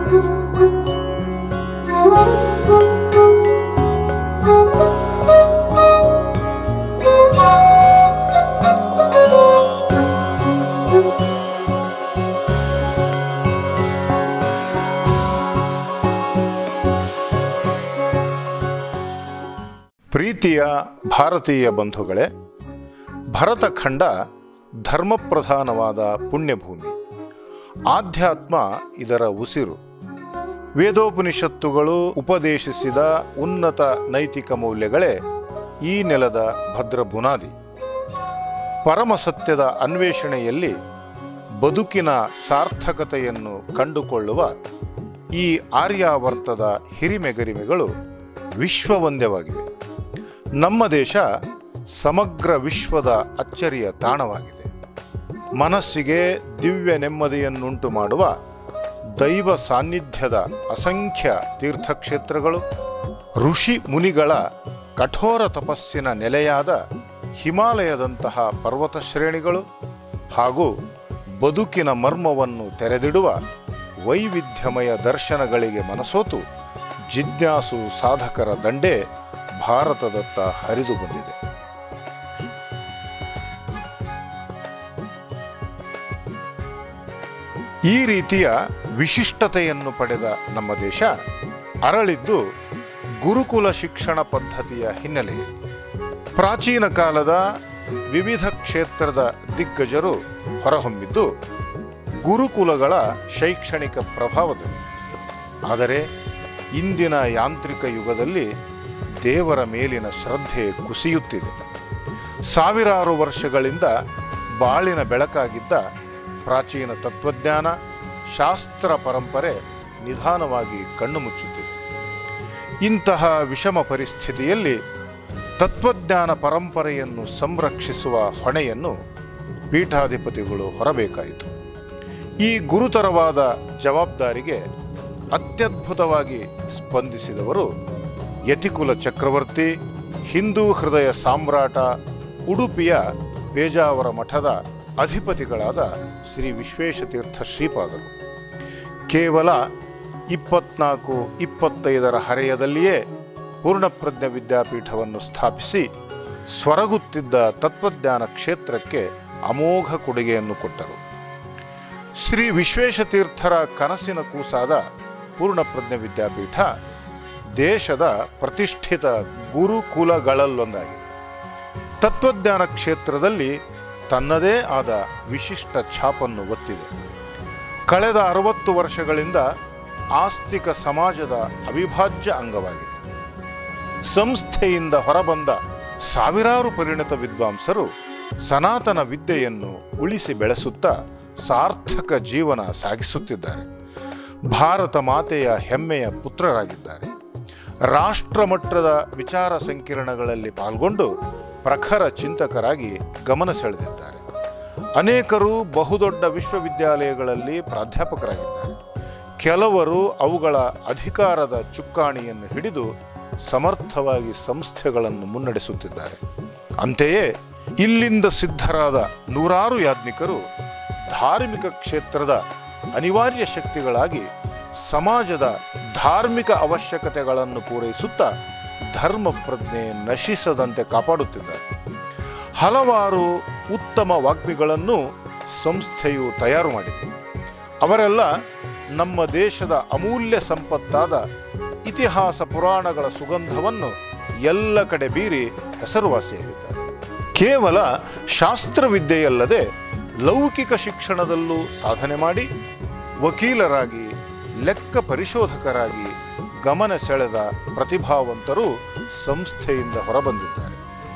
ಪ್ರೀತಿಯ ಭಾರತೀಯ ಬಂಧುಗಳೇ ಭರತಖಂಡ ಧರ್ಮಪ್ರಧಾನವಾದ ಪುಣ್ಯಭೂಮಿ ಆಧ್ಯಾತ್ಮ ಇದರ ಉಸಿರು ವೇದೋಪನಿಷತ್ತುಗಳು ಉಪದೇಶಿಸಿದ ಉನ್ನತ ನೈತಿಕ ಮೌಲ್ಯಗಳೇ ಈ ನೆಲದ ಭದ್ರ ಬುನಾದಿ ಪರಮಸತ್ಯದ ಅನ್ವೇಷಣೆಯಲ್ಲಿ ಬದುಕಿನ ಸಾರ್ಥಕತೆಯನ್ನು ಕಂಡುಕೊಳ್ಳುವ ಈ ಆರ್ಯಾವರ್ತದ ಹಿರಿಮೆಗರಿಮೆಗಳು ವಿಶ್ವವಂದ್ಯವಾಗಿವೆ ನಮ್ಮ ದೇಶ ಸಮಗ್ರ ವಿಶ್ವದ ಅಚ್ಚರಿಯ ತಾಣವಾಗಿದೆ ಮನಸ್ಸಿಗೆ ದಿವ್ಯ ನೆಮ್ಮದಿಯನ್ನುಂಟು ಮಾಡುವ ದೈವ ಸಾನ್ನಿಧ್ಯದ ಅಸಂಖ್ಯ ತೀರ್ಥಕ್ಷೇತ್ರಗಳು ಋಷಿ ಮುನಿಗಳ ಕಠೋರ ತಪಸ್ಸಿನ ನೆಲೆಯಾದ ಹಿಮಾಲಯದಂತಹ ಪರ್ವತ ಶ್ರೇಣಿಗಳು ಹಾಗೂ ಬದುಕಿನ ಮರ್ಮವನ್ನು ತೆರೆದಿಡುವ ವೈವಿಧ್ಯಮಯ ದರ್ಶನಗಳಿಗೆ ಮನಸೋತು ಜಿಜ್ಞಾಸು ಸಾಧಕರ ದಂಡೆ ಭಾರತದತ್ತ ಹರಿದು ಬಂದಿದೆ ಈ ರೀತಿಯ ವಿಶಿಷ್ಟತೆಯನ್ನು ಪಡೆದ ನಮ್ಮ ದೇಶ ಅರಳಿದ್ದು ಗುರುಕುಲ ಶಿಕ್ಷಣ ಪದ್ಧತಿಯ ಹಿನ್ನೆಲೆಯಲ್ಲಿ ಪ್ರಾಚೀನ ಕಾಲದ ವಿವಿಧ ಕ್ಷೇತ್ರದ ದಿಗ್ಗಜರು ಹೊರಹೊಮ್ಮಿದ್ದು ಗುರುಕುಲಗಳ ಶೈಕ್ಷಣಿಕ ಪ್ರಭಾವದಲ್ಲಿ ಆದರೆ ಇಂದಿನ ಯಾಂತ್ರಿಕ ಯುಗದಲ್ಲಿ ದೇವರ ಮೇಲಿನ ಶ್ರದ್ಧೆ ಕುಸಿಯುತ್ತಿದೆ ಸಾವಿರಾರು ವರ್ಷಗಳಿಂದ ಬಾಳಿನ ಬೆಳಕಾಗಿದ್ದ ಪ್ರಾಚೀನ ತತ್ವಜ್ಞಾನ ಶಾಸ್ತ್ರ ಪರಂಪರೆ ನಿಧಾನವಾಗಿ ಕಣ್ಣು ಮುಚ್ಚುತ್ತಿದೆ ಇಂತಹ ವಿಷಮ ಪರಿಸ್ಥಿತಿಯಲ್ಲಿ ತತ್ವಜ್ಞಾನ ಪರಂಪರೆಯನ್ನು ಸಂರಕ್ಷಿಸುವ ಹೊಣೆಯನ್ನು ಪೀಠಾಧಿಪತಿಗಳು ಹೊರಬೇಕಾಯಿತು ಈ ಗುರುತರವಾದ ಜವಾಬ್ದಾರಿಗೆ ಅತ್ಯದ್ಭುತವಾಗಿ ಸ್ಪಂದಿಸಿದವರು ಯತಿಕುಲ ಚಕ್ರವರ್ತಿ ಹಿಂದೂ ಹೃದಯ ಸಾಮ್ರಾಟ ಉಡುಪಿಯ ಪೇಜಾವರ ಮಠದ ಅಧಿಪತಿಗಳಾದ ಶ್ರೀ ವಿಶ್ವೇಶತೀರ್ಥ ಶ್ರೀಪಾದರು ಕೇವಲ ಇಪ್ಪತ್ನಾಲ್ಕು ಇಪ್ಪತ್ತೈದರ ಹರೆಯದಲ್ಲಿಯೇ ಪೂರ್ಣಪ್ರಜ್ಞ ವಿದ್ಯಾಪೀಠವನ್ನು ಸ್ಥಾಪಿಸಿ ಸ್ವರಗುತ್ತಿದ್ದ ತತ್ವಜ್ಞಾನ ಕ್ಷೇತ್ರಕ್ಕೆ ಅಮೋಘ ಕೊಡುಗೆಯನ್ನು ಕೊಟ್ಟರು ಶ್ರೀ ವಿಶ್ವೇಶತೀರ್ಥರ ಕನಸಿನ ಕೂಸಾದ ಪೂರ್ಣಪ್ರಜ್ಞ ವಿದ್ಯಾಪೀಠ ದೇಶದ ಪ್ರತಿಷ್ಠಿತ ಗುರುಕುಲಗಳಲ್ಲೊಂದಾಗಿದೆ ತತ್ವಜ್ಞಾನ ಕ್ಷೇತ್ರದಲ್ಲಿ ತನ್ನದೇ ಆದ ವಿಶಿಷ್ಟ ಛಾಪನ್ನು ಒತ್ತಿದೆ ಕಳೆದ ಅರವತ್ತು ವರ್ಷಗಳಿಂದ ಆಸ್ತಿಕ ಸಮಾಜದ ಅವಿಭಾಜ್ಯ ಅಂಗವಾಗಿದೆ ಸಂಸ್ಥೆಯಿಂದ ಹೊರಬಂದ ಸಾವಿರಾರು ಪರಿಣತ ವಿದ್ವಾಂಸರು ಸನಾತನ ವಿದ್ಯೆಯನ್ನು ಉಳಿಸಿ ಬೆಳೆಸುತ್ತಾ ಸಾರ್ಥಕ ಜೀವನ ಸಾಗಿಸುತ್ತಿದ್ದಾರೆ ಭಾರತ ಮಾತೆಯ ಹೆಮ್ಮೆಯ ಪುತ್ರರಾಗಿದ್ದಾರೆ ರಾಷ್ಟ್ರ ಮಟ್ಟದ ವಿಚಾರ ಸಂಕಿರಣಗಳಲ್ಲಿ ಪಾಲ್ಗೊಂಡು ಪ್ರಖರ ಚಿಂತಕರಾಗಿ ಗಮನ ಸೆಳೆದಿದ್ದಾರೆ ಅನೇಕರು ಬಹುದೊಡ್ಡ ವಿಶ್ವವಿದ್ಯಾಲಯಗಳಲ್ಲಿ ಪ್ರಾಧ್ಯಾಪಕರಾಗಿದ್ದಾರೆ ಕೆಲವರು ಅವುಗಳ ಅಧಿಕಾರದ ಚುಕ್ಕಾಣಿಯನ್ನು ಹಿಡಿದು ಸಮರ್ಥವಾಗಿ ಸಂಸ್ಥೆಗಳನ್ನು ಮುನ್ನಡೆಸುತ್ತಿದ್ದಾರೆ ಅಂತೆಯೇ ಇಲ್ಲಿಂದ ಸಿದ್ಧರಾದ ನೂರಾರು ಯಾಜ್ಞಿಕರು ಧಾರ್ಮಿಕ ಕ್ಷೇತ್ರದ ಅನಿವಾರ್ಯ ಶಕ್ತಿಗಳಾಗಿ ಸಮಾಜದ ಧಾರ್ಮಿಕ ಅವಶ್ಯಕತೆಗಳನ್ನು ಪೂರೈಸುತ್ತಾ ಧರ್ಮ ಪ್ರಜ್ಞೆ ನಶಿಸದಂತೆ ಕಾಪಾಡುತ್ತಿದ್ದಾರೆ ಹಲವಾರು ಉತ್ತಮ ವಾಗ್ಮಿಗಳನ್ನು ಸಂಸ್ಥೆಯು ತಯಾರು ಮಾಡಿದೆ ಅವರೆಲ್ಲ ನಮ್ಮ ದೇಶದ ಅಮೂಲ್ಯ ಸಂಪತ್ತಾದ ಇತಿಹಾಸ ಪುರಾಣಗಳ ಸುಗಂಧವನ್ನು ಎಲ್ಲ ಕಡೆ ಬೀರಿ ಹೆಸರುವಾಸಿಯಾಗಿದ್ದಾರೆ ಕೇವಲ ಶಾಸ್ತ್ರವಿದ್ಯೆಯಲ್ಲದೆ ಲೌಕಿಕ ಶಿಕ್ಷಣದಲ್ಲೂ ಸಾಧನೆ ಮಾಡಿ ವಕೀಲರಾಗಿ ಲೆಕ್ಕ ಪರಿಶೋಧಕರಾಗಿ ಗಮನ ಸೆಳೆದ ಪ್ರತಿಭಾವಂತರು ಸಂಸ್ಥೆಯಿಂದ ಹೊರಬಂದಿದ್ದಾರೆ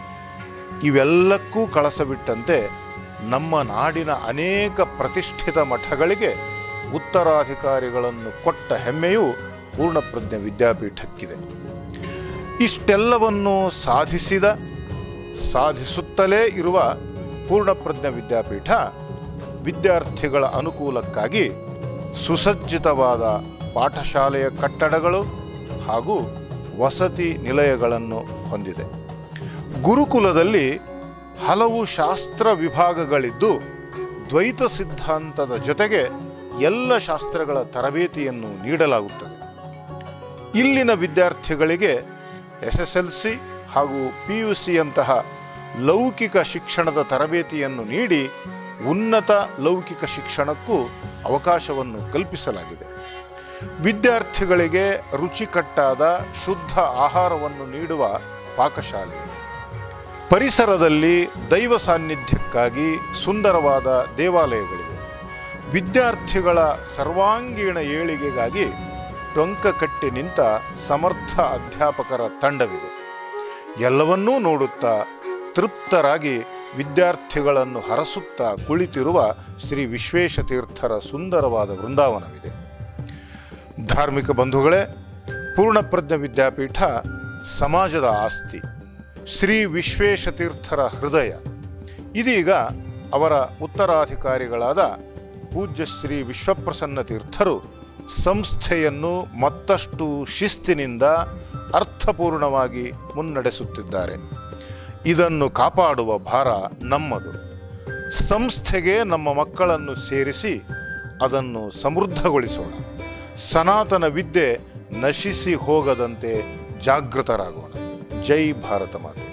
ಇವೆಲ್ಲಕ್ಕೂ ಕಳಸವಿಟ್ಟಂತೆ ನಮ್ಮ ನಾಡಿನ ಅನೇಕ ಪ್ರತಿಷ್ಠಿತ ಮಠಗಳಿಗೆ ಉತ್ತರಾಧಿಕಾರಿಗಳನ್ನು ಕೊಟ್ಟ ಹೆಮ್ಮೆಯು ಪೂರ್ಣಪ್ರಜ್ಞ ವಿದ್ಯಾಪೀಠಕ್ಕಿದೆ ಇಷ್ಟೆಲ್ಲವನ್ನು ಸಾಧಿಸಿದ ಸಾಧಿಸುತ್ತಲೇ ಇರುವ ಪೂರ್ಣಪ್ರಜ್ಞ ವಿದ್ಯಾಪೀಠ ವಿದ್ಯಾರ್ಥಿಗಳ ಅನುಕೂಲಕ್ಕಾಗಿ ಸುಸಜ್ಜಿತವಾದ ಪಾಠಶಾಲೆಯ ಕಟ್ಟಡಗಳು ಹಾಗೂ ವಸತಿ ನಿಲಯಗಳನ್ನು ಹೊಂದಿದೆ ಗುರುಕುಲದಲ್ಲಿ ಹಲವು ಶಾಸ್ತ್ರ ವಿಭಾಗಗಳಿದ್ದು ದ್ವೈತ ಸಿದ್ಧಾಂತದ ಜೊತೆಗೆ ಎಲ್ಲ ಶಾಸ್ತ್ರಗಳ ತರಬೇತಿಯನ್ನು ನೀಡಲಾಗುತ್ತದೆ ಇಲ್ಲಿನ ವಿದ್ಯಾರ್ಥಿಗಳಿಗೆ ಎಸ್ ಎಸ್ ಎಲ್ ಸಿ ಹಾಗೂ ಪಿ ಯು ಸಿಯಂತಹ ಲೌಕಿಕ ಶಿಕ್ಷಣದ ತರಬೇತಿಯನ್ನು ನೀಡಿ ಉನ್ನತ ಲೌಕಿಕ ಶಿಕ್ಷಣಕ್ಕೂ ಅವಕಾಶವನ್ನು ಕಲ್ಪಿಸಲಾಗಿದೆ ವಿದ್ಯಾರ್ಥಿಗಳಿಗೆ ರುಚಿಕಟ್ಟಾದ ಶುದ್ಧ ಆಹಾರವನ್ನು ನೀಡುವ ಪಾಕಶಾಲೆ ಪರಿಸರದಲ್ಲಿ ದೈವ ಸಾನ್ನಿಧ್ಯಕ್ಕಾಗಿ ಸುಂದರವಾದ ದೇವಾಲಯಗಳಿವೆ ವಿದ್ಯಾರ್ಥಿಗಳ ಸರ್ವಾಂಗೀಣ ಏಳಿಗೆಗಾಗಿ ಟೊಂಕ ಕಟ್ಟಿ ನಿಂತ ಸಮರ್ಥ ಅಧ್ಯಾಪಕರ ತಂಡವಿದೆ ಎಲ್ಲವನ್ನೂ ನೋಡುತ್ತಾ ತೃಪ್ತರಾಗಿ ವಿದ್ಯಾರ್ಥಿಗಳನ್ನು ಹರಸುತ್ತಾ ಕುಳಿತಿರುವ ಶ್ರೀ ವಿಶ್ವೇಶತೀರ್ಥರ ಸುಂದರವಾದ ವೃಂದಾವನವಿದೆ ಧಾರ್ಮಿಕ ಬಂಧುಗಳೇ ಪೂರ್ಣಪ್ರಜ್ಞ ವಿದ್ಯಾಪೀಠ ಸಮಾಜದ ಆಸ್ತಿ ಶ್ರೀ ವಿಶ್ವೇಶತೀರ್ಥರ ಹೃದಯ ಇದೀಗ ಅವರ ಉತ್ತರಾಧಿಕಾರಿಗಳಾದ ಪೂಜ್ಯ ಶ್ರೀ ವಿಶ್ವಪ್ರಸನ್ನ ತೀರ್ಥರು ಸಂಸ್ಥೆಯನ್ನು ಮತ್ತಷ್ಟು ಶಿಸ್ತಿನಿಂದ ಅರ್ಥಪೂರ್ಣವಾಗಿ ಮುನ್ನಡೆಸುತ್ತಿದ್ದಾರೆ ಇದನ್ನು ಕಾಪಾಡುವ ಭಾರ ನಮ್ಮದು ಸಂಸ್ಥೆಗೆ ನಮ್ಮ ಮಕ್ಕಳನ್ನು ಸೇರಿಸಿ ಅದನ್ನು ಸಮೃದ್ಧಗೊಳಿಸೋಣ ಸನಾತನ ವಿದ್ಯೆ ನಶಿಸಿ ಹೋಗದಂತೆ ಜಾಗೃತರಾಗೋಣ ಜೈ ಭಾರತ ಮಾತೆ